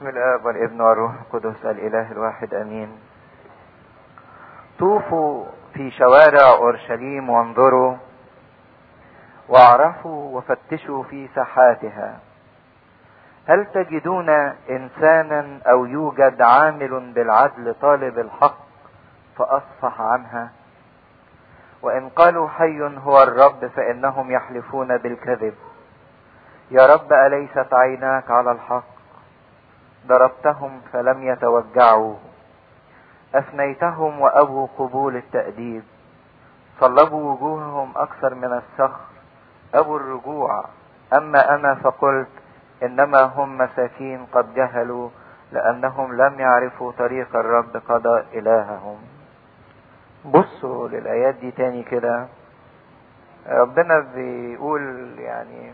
بسم الاب والابن والروح القدس الاله الواحد امين طوفوا في شوارع اورشليم وانظروا واعرفوا وفتشوا في ساحاتها هل تجدون انسانا او يوجد عامل بالعدل طالب الحق فاصفح عنها وان قالوا حي هو الرب فانهم يحلفون بالكذب يا رب اليست عيناك على الحق ضربتهم فلم يتوجعوا افنيتهم وابوا قبول التاديب صلبوا وجوههم اكثر من الصخر ابوا الرجوع اما انا فقلت انما هم مساكين قد جهلوا لانهم لم يعرفوا طريق الرب قضاء الههم بصوا للايات دي تاني كده ربنا بيقول يعني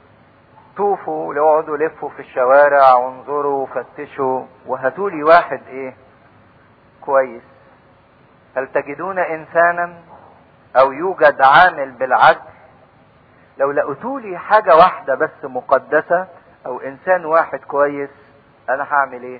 طوفوا لو اقعدوا لفوا في الشوارع وانظروا وفتشوا وهاتوا لي واحد ايه كويس هل تجدون انسانا او يوجد عامل بالعدل لو لقيتوا لي حاجه واحده بس مقدسه او انسان واحد كويس انا هعمل ايه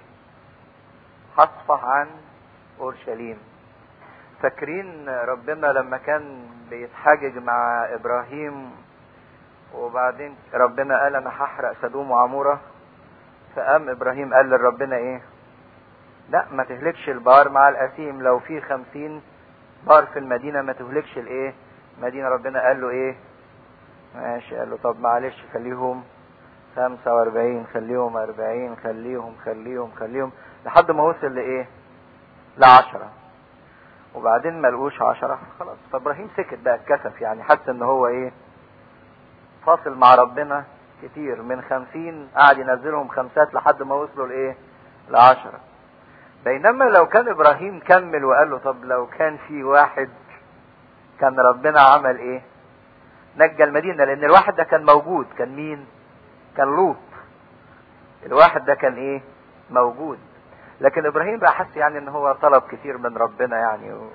هصفح عن اورشليم فاكرين ربنا لما كان بيتحاجج مع ابراهيم وبعدين ربنا قال انا هحرق سدوم وعموره فقام ابراهيم قال لربنا ايه لا ما تهلكش البار مع الاسيم لو في خمسين بار في المدينة ما تهلكش الايه مدينة ربنا قال له ايه ماشي قال له طب معلش خليهم خمسة واربعين خليهم اربعين خليهم خليهم خليهم لحد ما وصل لايه لعشرة وبعدين ما لقوش عشرة خلاص فابراهيم سكت بقى اتكسف يعني حس ان هو ايه فاصل مع ربنا كتير من خمسين قعد ينزلهم خمسات لحد ما وصلوا لايه لعشرة بينما لو كان ابراهيم كمل وقال له طب لو كان في واحد كان ربنا عمل ايه نجى المدينة لان الواحد ده كان موجود كان مين كان لوط الواحد ده كان ايه موجود لكن ابراهيم بقى حس يعني ان هو طلب كتير من ربنا يعني و...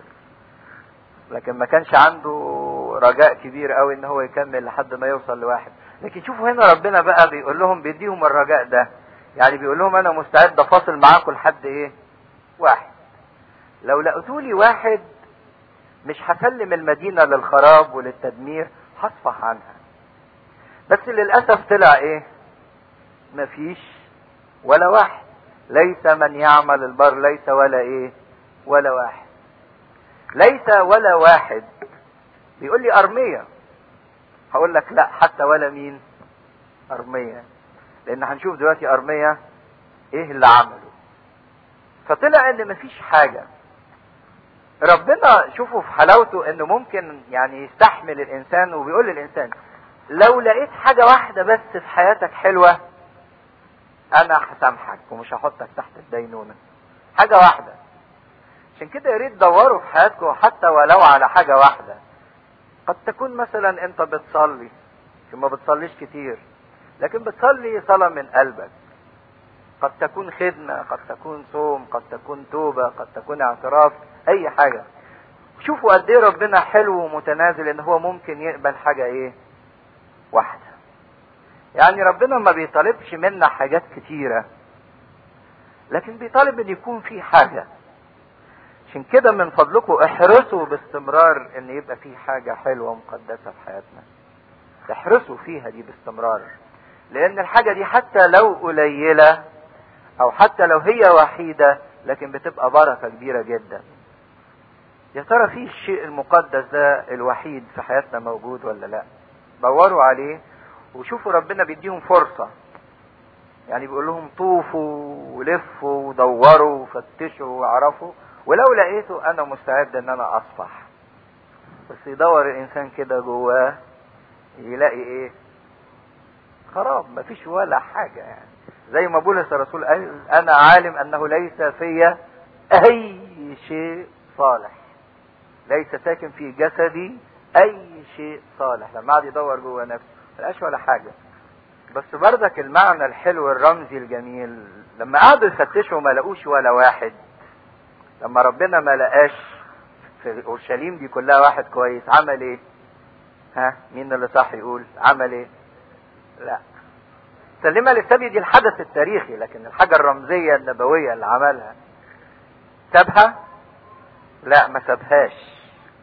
لكن ما كانش عنده رجاء كبير قوي ان هو يكمل لحد ما يوصل لواحد لكن شوفوا هنا ربنا بقى بيقول لهم بيديهم الرجاء ده يعني بيقول لهم انا مستعد افاصل معاكم لحد ايه واحد لو لقيتولي واحد مش هسلم المدينة للخراب وللتدمير هصفح عنها بس للأسف طلع ايه مفيش ولا واحد ليس من يعمل البر ليس ولا ايه ولا واحد ليس ولا واحد بيقول لي ارمية هقول لك لا حتى ولا مين ارمية لان هنشوف دلوقتي ارمية ايه اللي عمله فطلع ان مفيش حاجة ربنا شوفوا في حلاوته انه ممكن يعني يستحمل الانسان وبيقول للانسان لو لقيت حاجة واحدة بس في حياتك حلوة انا هسامحك ومش هحطك تحت الدينونة حاجة واحدة عشان كده يا ريت دوروا في حياتكم حتى ولو على حاجة واحدة قد تكون مثلا انت بتصلي ما بتصليش كتير لكن بتصلي صلاة من قلبك قد تكون خدمة قد تكون صوم قد تكون توبة قد تكون اعتراف اي حاجة شوفوا قد ايه ربنا حلو ومتنازل ان هو ممكن يقبل حاجة ايه واحدة يعني ربنا ما بيطالبش منا حاجات كتيرة لكن بيطالب ان يكون في حاجة عشان كده من فضلكم احرصوا باستمرار ان يبقى في حاجة حلوة ومقدسة في حياتنا احرصوا فيها دي باستمرار لان الحاجة دي حتى لو قليلة او حتى لو هي وحيدة لكن بتبقى بركة كبيرة جدا يا ترى في الشيء المقدس ده الوحيد في حياتنا موجود ولا لا دوروا عليه وشوفوا ربنا بيديهم فرصة يعني بيقول لهم طوفوا ولفوا ودوروا وفتشوا واعرفوا ولو لقيته انا مستعد ان انا اصفح بس يدور الانسان كده جواه يلاقي ايه خراب مفيش ولا حاجة يعني زي ما بولس الرسول قال انا عالم انه ليس في اي شيء صالح ليس ساكن في جسدي اي شيء صالح لما قعد يدور جوه نفسه ملقاش ولا حاجة بس بردك المعنى الحلو الرمزي الجميل لما قعدوا يفتشوا ما لقوش ولا واحد لما ربنا ما لقاش في اورشليم دي كلها واحد كويس عمل ايه ها مين اللي صح يقول عمل ايه لا سلمها للسبي دي الحدث التاريخي لكن الحاجة الرمزية النبوية اللي عملها سابها لا ما سابهاش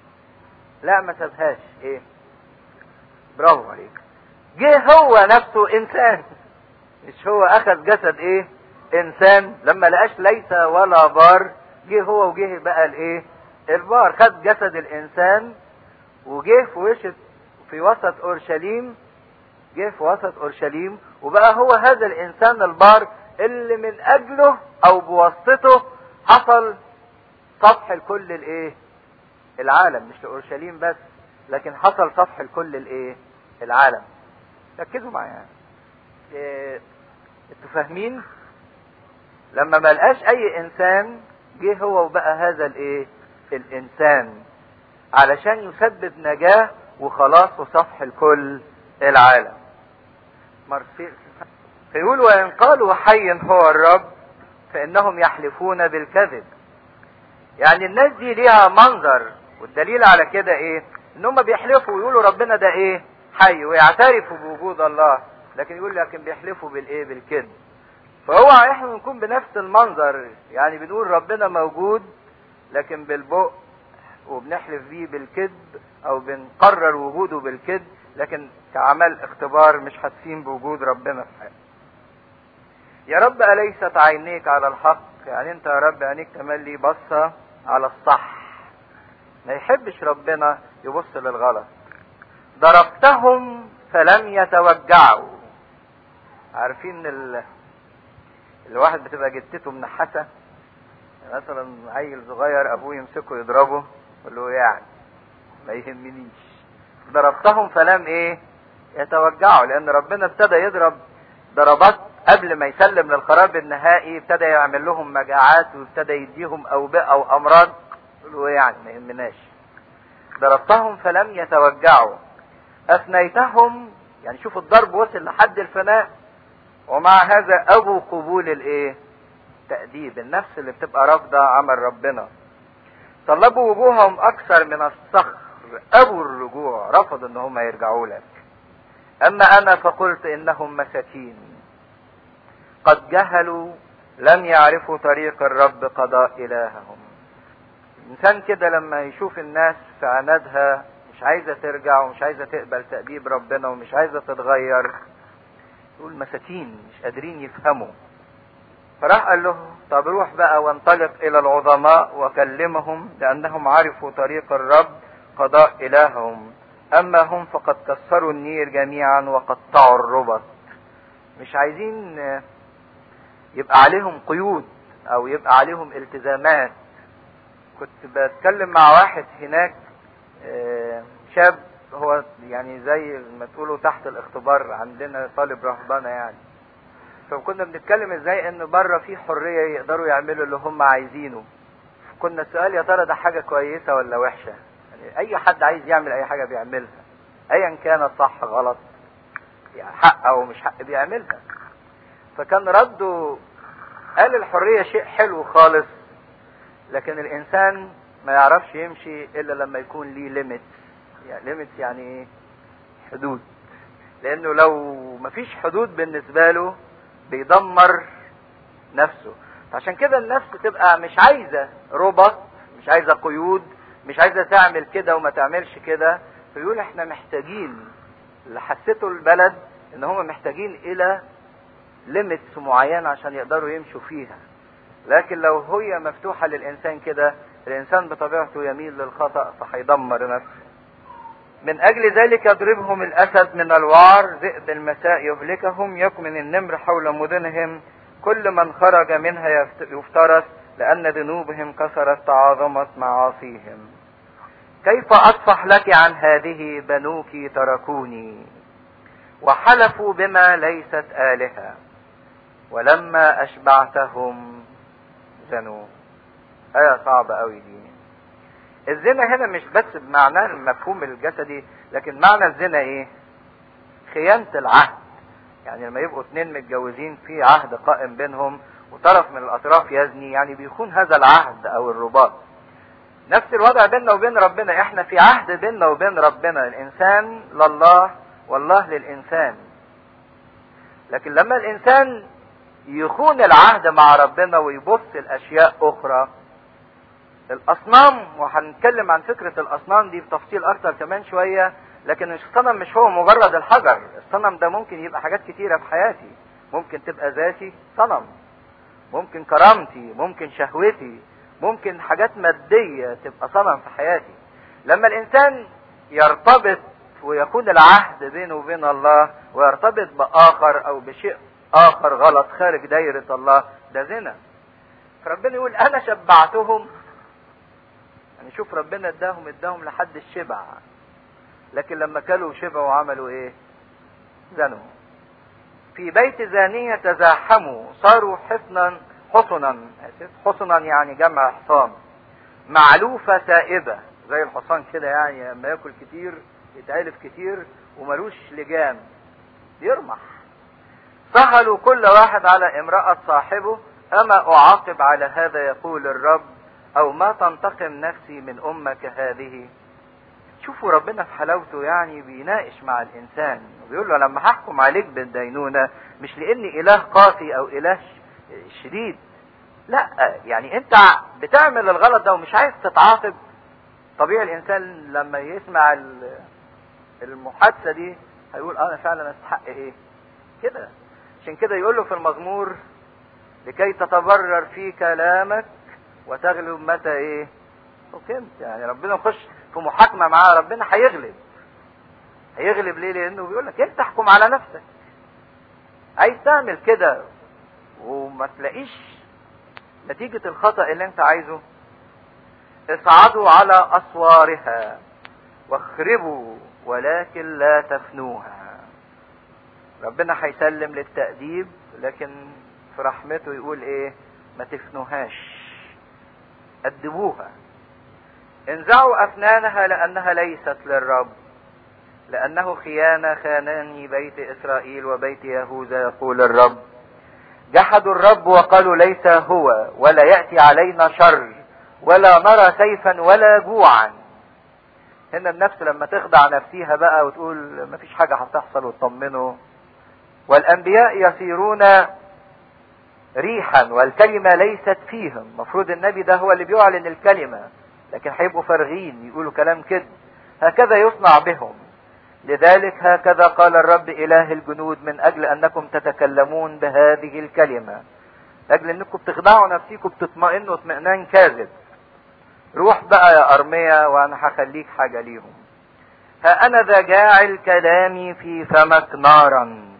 لا ما سابهاش ايه برافو عليك جه هو نفسه انسان مش هو اخذ جسد ايه انسان لما لقاش ليس ولا بار جه هو وجه بقى الايه البار خد جسد الانسان وجه في وش في وسط اورشليم جه في وسط اورشليم وبقى هو هذا الانسان البار اللي من اجله او بواسطته حصل صفح لكل الايه العالم مش لاورشليم بس لكن حصل صفح لكل الايه العالم ركزوا معايا إيه انتوا فاهمين لما ما لقاش اي انسان جه هو وبقى هذا الايه الانسان علشان يسبب نجاة وخلاص وصفح الكل العالم مرسي فيقول وان قالوا حي هو الرب فانهم يحلفون بالكذب يعني الناس دي ليها منظر والدليل على كده ايه ان هم بيحلفوا ويقولوا ربنا ده ايه حي ويعترفوا بوجود الله لكن يقول لكن بيحلفوا بالايه بالكذب فهو احنا نكون بنفس المنظر يعني بنقول ربنا موجود لكن بالبق وبنحلف بيه بالكذب او بنقرر وجوده بالكذب لكن كعمل اختبار مش حاسين بوجود ربنا في حياتنا يا رب أليست عينيك على الحق يعني انت يا رب عينيك تملي بصة على الصح ما يحبش ربنا يبص للغلط ضربتهم فلم يتوجعوا عارفين ال... الواحد بتبقى جتته منحسة مثلا عيل صغير ابوه يمسكه يضربه يقول له يعني ما يهمنيش ضربتهم فلم ايه يتوجعوا لان ربنا ابتدى يضرب ضربات قبل ما يسلم للقرار النهائي ابتدى يعمل لهم مجاعات وابتدى يديهم اوبئه وامراض يقولوا يعني ما يهمناش ضربتهم فلم يتوجعوا اثنيتهم يعني شوف الضرب وصل لحد الفناء ومع هذا ابوا قبول الايه تأديب النفس اللي بتبقى رافضة عمل ربنا طلبوا وجوههم اكثر من الصخر ابوا الرجوع رفضوا ان هم يرجعوا لك اما انا فقلت انهم مساكين قد جهلوا لم يعرفوا طريق الرب قضاء الههم الانسان كده لما يشوف الناس في عنادها مش عايزه ترجع ومش عايزه تقبل تأديب ربنا ومش عايزه تتغير يقول مساكين مش قادرين يفهموا فراح قال له طب روح بقى وانطلق الى العظماء وكلمهم لانهم عرفوا طريق الرب قضاء الههم اما هم فقد كسروا النير جميعا وقطعوا الربط مش عايزين يبقى عليهم قيود او يبقى عليهم التزامات كنت بتكلم مع واحد هناك شاب هو يعني زي ما تقولوا تحت الاختبار عندنا طالب رهبانه يعني فكنا بنتكلم ازاي ان بره في حريه يقدروا يعملوا اللي هم عايزينه كنا السؤال يا ترى ده حاجه كويسه ولا وحشه يعني اي حد عايز يعمل اي حاجه بيعملها ايا كانت صح غلط يعني حق او مش حق بيعملها فكان رده قال الحريه شيء حلو خالص لكن الانسان ما يعرفش يمشي الا لما يكون ليه ليميت يعني ليميت يعني ايه حدود لانه لو مفيش حدود بالنسبه له بيدمر نفسه عشان كده النفس تبقى مش عايزه ربط مش عايزه قيود مش عايزه تعمل كده وما تعملش كده فيقول احنا محتاجين اللي حسيته البلد ان هم محتاجين الى ليميتس معينه عشان يقدروا يمشوا فيها لكن لو هي مفتوحه للانسان كده الانسان بطبيعته يميل للخطا فهيدمر نفسه من اجل ذلك يضربهم الاسد من الوعر ذئب المساء يهلكهم يكمن النمر حول مدنهم كل من خرج منها يفترس لان ذنوبهم كثرت تعاظمت معاصيهم كيف اصفح لك عن هذه بنوك تركوني وحلفوا بما ليست الهه ولما اشبعتهم زنوا ايه صعبه قوي دي الزنا هنا مش بس بمعناه المفهوم الجسدي لكن معنى الزنا ايه خيانة العهد يعني لما يبقوا اتنين متجوزين في عهد قائم بينهم وطرف من الاطراف يزني يعني بيخون هذا العهد او الرباط نفس الوضع بيننا وبين ربنا احنا في عهد بيننا وبين ربنا الانسان لله والله للانسان لكن لما الانسان يخون العهد مع ربنا ويبص الاشياء اخرى الاصنام وهنتكلم عن فكرة الاصنام دي بتفصيل اكتر كمان شوية لكن الصنم مش هو مجرد الحجر الصنم ده ممكن يبقى حاجات كتيرة في حياتي ممكن تبقى ذاتي صنم ممكن كرامتي ممكن شهوتي ممكن حاجات مادية تبقى صنم في حياتي لما الانسان يرتبط ويكون العهد بينه وبين الله ويرتبط باخر او بشيء اخر غلط خارج دايرة الله ده زنا فربنا يقول انا شبعتهم يعني شوف ربنا اداهم اداهم لحد الشبع لكن لما كلوا وشبعوا عملوا ايه زنوا في بيت زانية تزاحموا صاروا حصنا حصنا حصنا يعني جمع حصان معلوفة سائبة زي الحصان كده يعني لما ياكل كتير يتعلف كتير وملوش لجام يرمح سهلوا كل واحد على امرأة صاحبه أما أعاقب على هذا يقول الرب أو ما تنتقم نفسي من أمك هذه شوفوا ربنا في حلاوته يعني بيناقش مع الإنسان وبيقول له لما هحكم عليك بالدينونة مش لأني إله قاسي أو إله شديد لا يعني أنت بتعمل الغلط ده ومش عايز تتعاقب طبيعي الإنسان لما يسمع المحادثة دي هيقول أنا فعلا أستحق إيه كده عشان كده يقول له في المزمور لكي تتبرر في كلامك وتغلب متى ايه حكمت يعني ربنا يخش في محاكمه معاه ربنا هيغلب هيغلب ليه لانه بيقول لك انت احكم على نفسك عايز تعمل كده وما تلاقيش نتيجة الخطأ اللي انت عايزه اصعدوا على اسوارها واخربوا ولكن لا تفنوها ربنا هيسلم للتأديب لكن في رحمته يقول ايه ما تفنوهاش أدبوها انزعوا أفنانها لأنها ليست للرب لأنه خيانة خانني بيت إسرائيل وبيت يهوذا يقول الرب جحدوا الرب وقالوا ليس هو ولا يأتي علينا شر ولا نرى سيفا ولا جوعا هنا النفس لما تخدع نفسيها بقى وتقول مفيش حاجة هتحصل وتطمنه والأنبياء يسيرون ريحا والكلمة ليست فيهم مفروض النبي ده هو اللي بيعلن الكلمة لكن هيبقوا فارغين يقولوا كلام كده هكذا يصنع بهم لذلك هكذا قال الرب إله الجنود من أجل أنكم تتكلمون بهذه الكلمة لأجل أنكم بتخدعوا نفسيكم بتطمئنوا اطمئنان كاذب روح بقى يا أرمية وأنا هخليك حاجة ليهم ها أنا ذا جاعل كلامي في فمك نارا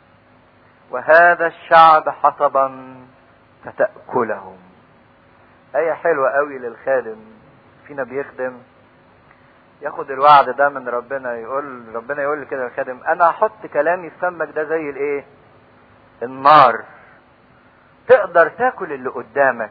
وهذا الشعب حطبا فتأكلهم آية حلوة قوي للخادم فينا بيخدم ياخد الوعد ده من ربنا يقول ربنا يقول كده للخادم انا هحط كلامي في فمك ده زي الايه النار تقدر تاكل اللي قدامك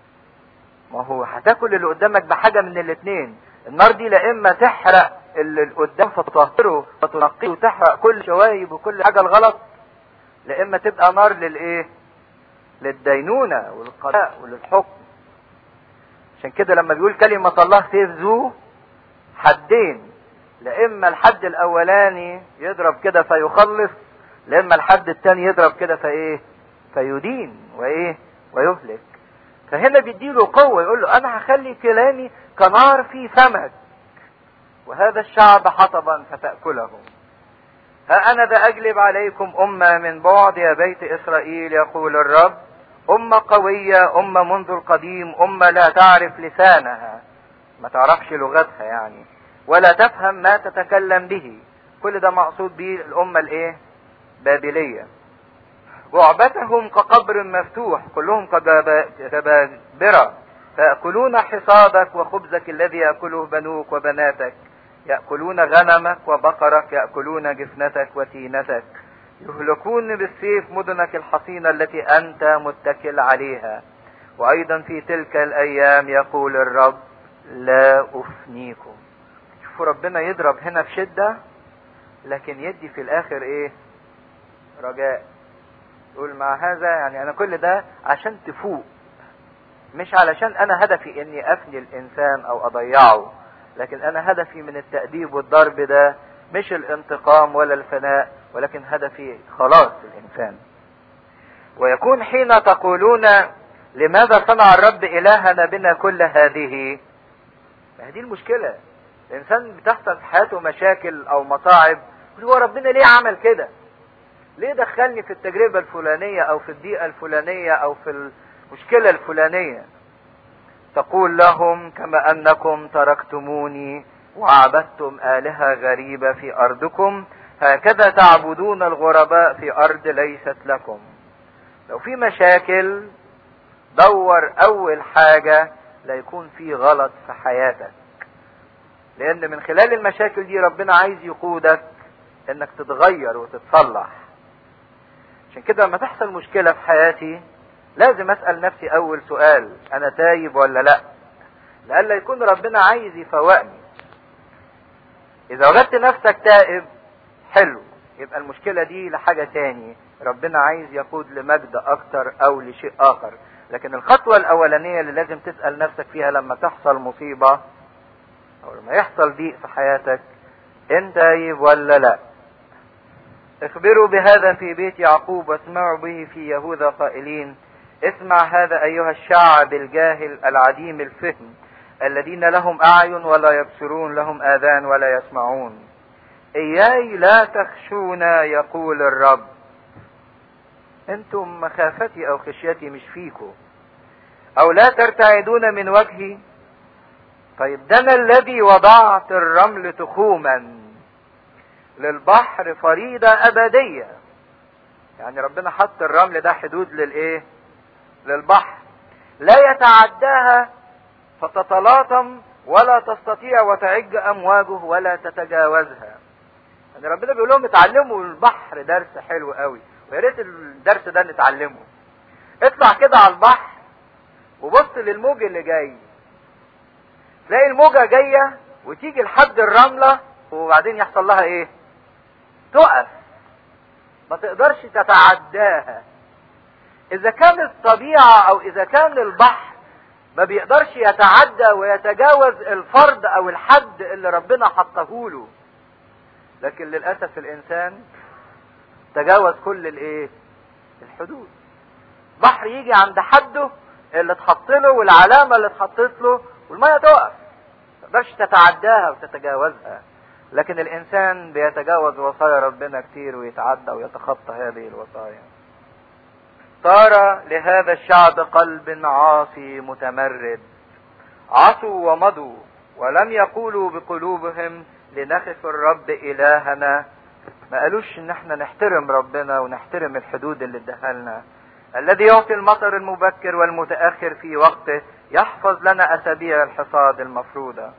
ما هو هتاكل اللي قدامك بحاجه من الاتنين النار دي لا اما تحرق اللي قدام فتطهره فتنقيه وتحرق كل شوايب وكل حاجه الغلط لا اما تبقى نار للايه للدينونه والقضاء وللحكم عشان كده لما بيقول كلمه الله سيف ذو حدين لا اما الحد الاولاني يضرب كده فيخلص لا اما الحد الثاني يضرب كده فايه فيدين وايه ويهلك فهنا بيديله قوة يقول له انا هخلي كلامي كنار في فمك وهذا الشعب حطبا فتأكلهم ها انا ذا اجلب عليكم امة من بعد يا بيت اسرائيل يقول الرب امة قوية امة منذ القديم امة لا تعرف لسانها ما تعرفش لغتها يعني ولا تفهم ما تتكلم به كل ده مقصود به الأمة الإيه؟ بابلية وعبتهم كقبر مفتوح كلهم كجبابرة فيأكلون حصادك وخبزك الذي يأكله بنوك وبناتك يأكلون غنمك وبقرك يأكلون جفنتك وتينتك يهلكون بالسيف مدنك الحصينة التي أنت متكل عليها وأيضا في تلك الأيام يقول الرب لا أفنيكم شوفوا ربنا يضرب هنا بشدة لكن يدي في الآخر إيه رجاء يقول مع هذا يعني أنا كل ده عشان تفوق مش علشان أنا هدفي إني أفني الإنسان أو أضيعه لكن أنا هدفي من التأديب والضرب ده مش الانتقام ولا الفناء ولكن هدفي خلاص الانسان ويكون حين تقولون لماذا صنع الرب الهنا بنا كل هذه هذه المشكلة الانسان بتحصل في حياته مشاكل او مصاعب هو ربنا ليه عمل كده ليه دخلني في التجربة الفلانية او في الضيقة الفلانية او في المشكلة الفلانية تقول لهم كما انكم تركتموني وعبدتم آلهة غريبة في أرضكم هكذا تعبدون الغرباء في أرض ليست لكم لو في مشاكل دور أول حاجة لا يكون في غلط في حياتك لأن من خلال المشاكل دي ربنا عايز يقودك إنك تتغير وتتصلح عشان كده لما تحصل مشكلة في حياتي لازم أسأل نفسي أول سؤال أنا تايب ولا لأ لألا يكون ربنا عايز يفوقني اذا وجدت نفسك تائب حلو يبقى المشكلة دي لحاجة تاني ربنا عايز يقود لمجد اكتر او لشيء اخر لكن الخطوة الاولانية اللي لازم تسأل نفسك فيها لما تحصل مصيبة او لما يحصل ضيق في حياتك انت تايب ولا لا اخبروا بهذا في بيت يعقوب واسمعوا به في يهوذا قائلين اسمع هذا ايها الشعب الجاهل العديم الفهم الذين لهم اعين ولا يبصرون لهم اذان ولا يسمعون اياي لا تخشون يقول الرب انتم مخافتي او خشيتي مش فيكم او لا ترتعدون من وجهي طيب ده انا الذي وضعت الرمل تخوما للبحر فريضة ابدية يعني ربنا حط الرمل ده حدود للايه للبحر لا يتعداها فتتلاطم ولا تستطيع وتعج امواجه ولا تتجاوزها يعني ربنا بيقول لهم اتعلموا البحر درس حلو قوي ويا ريت الدرس ده نتعلمه اطلع كده على البحر وبص للموج اللي جاي تلاقي الموجة جاية وتيجي لحد الرملة وبعدين يحصل لها ايه تقف ما تقدرش تتعداها اذا كانت الطبيعة او اذا كان البحر ما بيقدرش يتعدى ويتجاوز الفرض او الحد اللي ربنا حطه له لكن للاسف الانسان تجاوز كل الايه الحدود بحر يجي عند حده اللي اتحط له والعلامه اللي اتحطت له والميه تقف ما تقدرش تتعداها وتتجاوزها لكن الانسان بيتجاوز وصايا ربنا كتير ويتعدى ويتخطى هذه الوصايا صار لهذا الشعب قلب عاصي متمرد عصوا ومضوا ولم يقولوا بقلوبهم لنخف الرب الهنا ما قالوش ان احنا نحترم ربنا ونحترم الحدود اللي اداها لنا الذي يعطي المطر المبكر والمتاخر في وقته يحفظ لنا اسابيع الحصاد المفروضه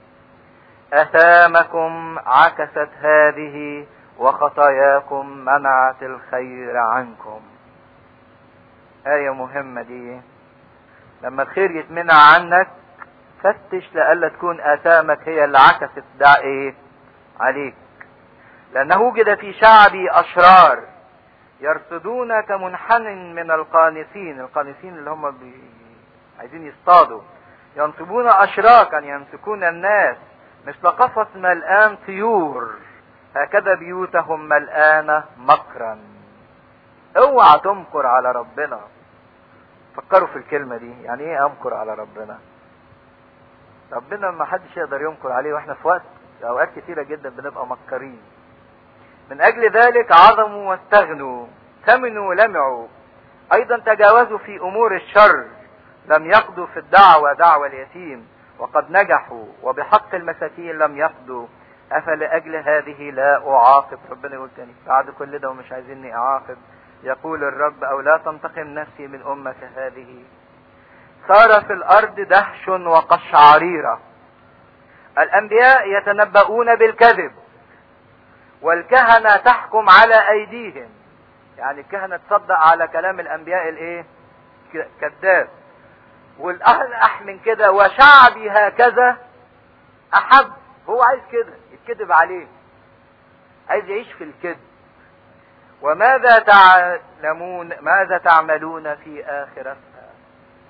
اثامكم عكست هذه وخطاياكم منعت الخير عنكم آية مهمة دي لما الخير يتمنع عنك فتش لألا تكون آثامك هي اللي عكست ده إيه عليك لأنه وجد في شعبي أشرار يرصدون كمنحن من القانصين القانصين اللي هم بي... عايزين يصطادوا ينصبون أشراكا يمسكون الناس مثل قفص ملآن طيور هكذا بيوتهم ملآنة مكرا اوعى تمكر على ربنا فكروا في الكلمة دي يعني ايه امكر على ربنا ربنا ما حدش يقدر يمكر عليه واحنا في وقت اوقات كتيرة جدا بنبقى مكرين من اجل ذلك عظموا واستغنوا ثمنوا ولمعوا ايضا تجاوزوا في امور الشر لم يقضوا في الدعوة دعوة اليتيم وقد نجحوا وبحق المساكين لم يقضوا افلاجل هذه لا اعاقب ربنا يقول تاني بعد كل ده ومش عايزيني اعاقب يقول الرب او لا تنتقم نفسي من امك هذه صار في الارض دهش وقشعريرة الانبياء يتنبؤون بالكذب والكهنة تحكم على ايديهم يعني الكهنة تصدق على كلام الانبياء الايه كذاب والاحلح من كده وشعبي هكذا احب هو عايز كده يتكذب عليه عايز يعيش في الكذب وماذا تعلمون ماذا تعملون في آخرتها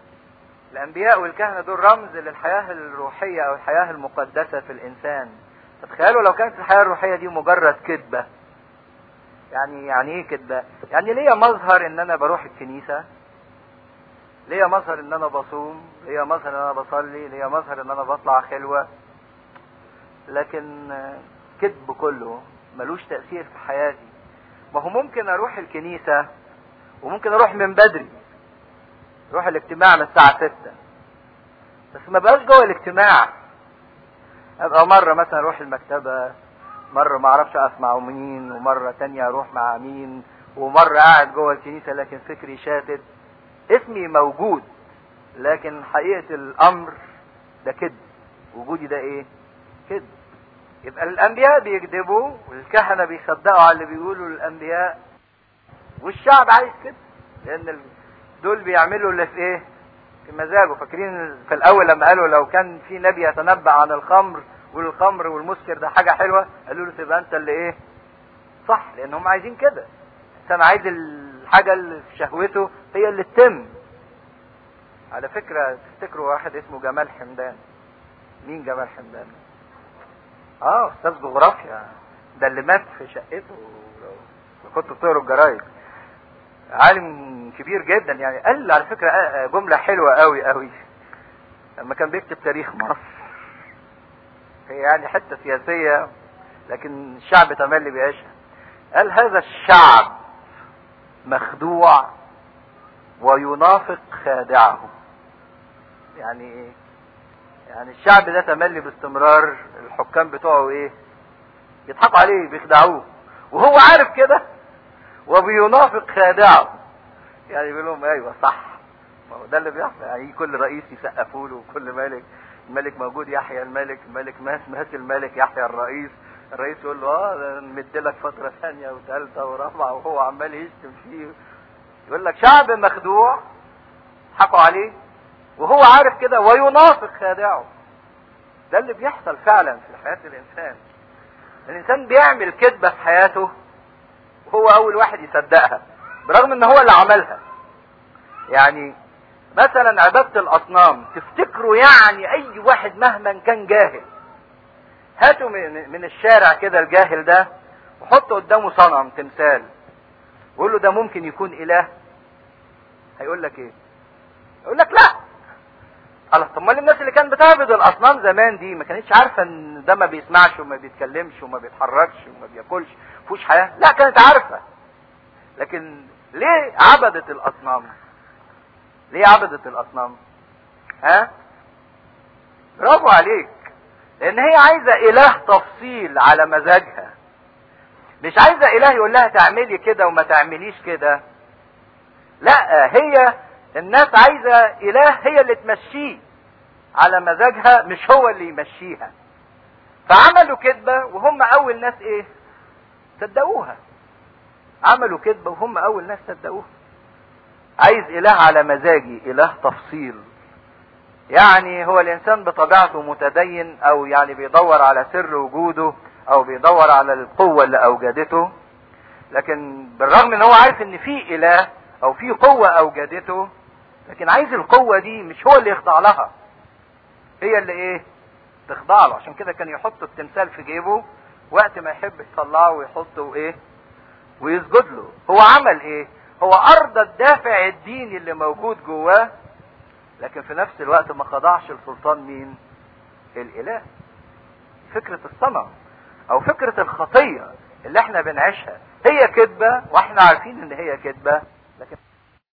الأنبياء والكهنة دول رمز للحياة الروحية أو الحياة المقدسة في الإنسان تخيلوا لو كانت الحياة الروحية دي مجرد كذبة يعني يعني ايه كذبة يعني ليا مظهر ان انا بروح الكنيسة ليا مظهر ان انا بصوم ليا مظهر ان انا بصلي ليا مظهر ان انا بطلع خلوة لكن كذب كله ملوش تأثير في حياتي ما هو ممكن اروح الكنيسة وممكن اروح من بدري اروح الاجتماع من الساعة ستة بس ما بقاش جوه الاجتماع ابقى مرة مثلا اروح المكتبة مرة ما اعرفش اقف مع مين ومرة تانية اروح مع مين ومرة قاعد جوه الكنيسة لكن فكري شاتت اسمي موجود لكن حقيقة الامر ده كذب وجودي ده ايه كذب يبقى الانبياء بيكذبوا والكهنة بيصدقوا على اللي بيقولوا الانبياء والشعب عايز كده لان دول بيعملوا اللي في ايه في مزاجه فاكرين في الاول لما قالوا لو كان في نبي يتنبأ عن الخمر والخمر والمسكر ده حاجه حلوه قالوا له تبقى انت اللي ايه صح لان هم عايزين كده الانسان عايز الحاجه اللي في شهوته هي اللي تتم على فكره تفتكروا واحد اسمه جمال حمدان مين جمال حمدان اه استاذ جغرافيا ده اللي مات في شقته لو كنت بتقروا الجرايد عالم كبير جدا يعني قال على فكره جمله حلوه قوي قوي لما كان بيكتب تاريخ مصر هي يعني حته سياسيه لكن الشعب تملي بيعيشها قال هذا الشعب مخدوع وينافق خادعه يعني ايه يعني الشعب ده تملي باستمرار الحكام بتوعه ايه يضحكوا عليه بيخدعوه وهو عارف كده وبينافق خادعه يعني بيقول لهم ايوه صح ما هو ده اللي بيحصل يعني كل رئيس يسقفوا له وكل ملك الملك موجود يحيى الملك الملك مات مات الملك يحيى الرئيس الرئيس يقول له اه ده نمد لك فتره ثانيه وثالثه ورابعه وهو عمال يشتم فيه يقول لك شعب مخدوع حكوا عليه وهو عارف كده وينافق خادعه ده اللي بيحصل فعلا في حياه الانسان الانسان بيعمل كذبه في حياته وهو اول واحد يصدقها برغم ان هو اللي عملها يعني مثلا عبادة الاصنام تفتكروا يعني اي واحد مهما كان جاهل هاتوا من, من الشارع كده الجاهل ده وحطوا قدامه صنم تمثال وقول له ده ممكن يكون اله هيقول لك ايه يقول لك لا الله طب امال الناس اللي كانت بتعبد الاصنام زمان دي ما كانتش عارفه ان ده ما بيسمعش وما بيتكلمش وما بيتحركش وما بياكلش فيهوش حياه لا كانت عارفه لكن ليه عبدت الاصنام ليه عبدت الاصنام ها برافو عليك لان هي عايزه اله تفصيل على مزاجها مش عايزه اله يقول لها تعملي كده وما تعمليش كده لا هي الناس عايزه اله هي اللي تمشيه على مزاجها مش هو اللي يمشيها فعملوا كذبه وهم اول ناس ايه صدقوها عملوا كذبة وهم أول ناس صدقوها عايز إله على مزاجي إله تفصيل يعني هو الإنسان بطبيعته متدين أو يعني بيدور على سر وجوده أو بيدور على القوة اللي أوجدته لكن بالرغم إن هو عارف إن في إله أو في قوة أوجدته لكن عايز القوة دي مش هو اللي يخضع لها هي اللي إيه تخضع له عشان كده كان يحط التمثال في جيبه وقت ما يحب يطلعه ويحطه ايه ويسجد له هو عمل ايه هو ارضى الدافع الديني اللي موجود جواه لكن في نفس الوقت ما خضعش لسلطان مين الاله فكرة الصنم او فكرة الخطية اللي احنا بنعيشها هي كذبة واحنا عارفين ان هي كذبة لكن